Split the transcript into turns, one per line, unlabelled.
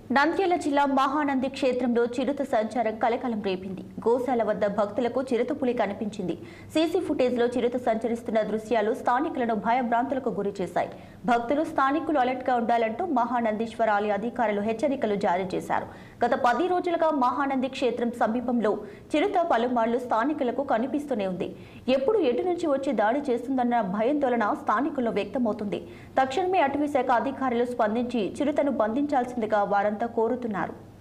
నంద్యాల జిల్లా మహానంది క్షేత్రంలో చిరుత సంచారం కలకలం రేపింది గోశాల వద్ద భక్తులకు చిరుత పులి కనిపించింది సీసీ ఫుటేజ్లో చిరుత సంచరిస్తున్న దృశ్యాలు స్థానికులను భయభ్రాంతులకు గురి చేశాయి భక్తులు స్థానికులు అలర్ట్గా ఉండాలంటూ మహానందీశ్వర ఆలయ అధికారులు హెచ్చరికలు జారీ చేశారు గత పది రోజులుగా మహానంది క్షేత్రం సమీపంలో చిరుత పలుమార్లు స్థానికులకు కనిపిస్తూనే ఉంది ఎప్పుడు ఎటు నుంచి వచ్చి దాడి చేస్తుందన్న భయాందోళన స్థానికుల్లో వ్యక్తమవుతుంది తక్షణమే అటవీ శాఖ అధికారులు స్పందించి చిరుతను బంధించాల్సిందిగా వారంతా కోరుతున్నారు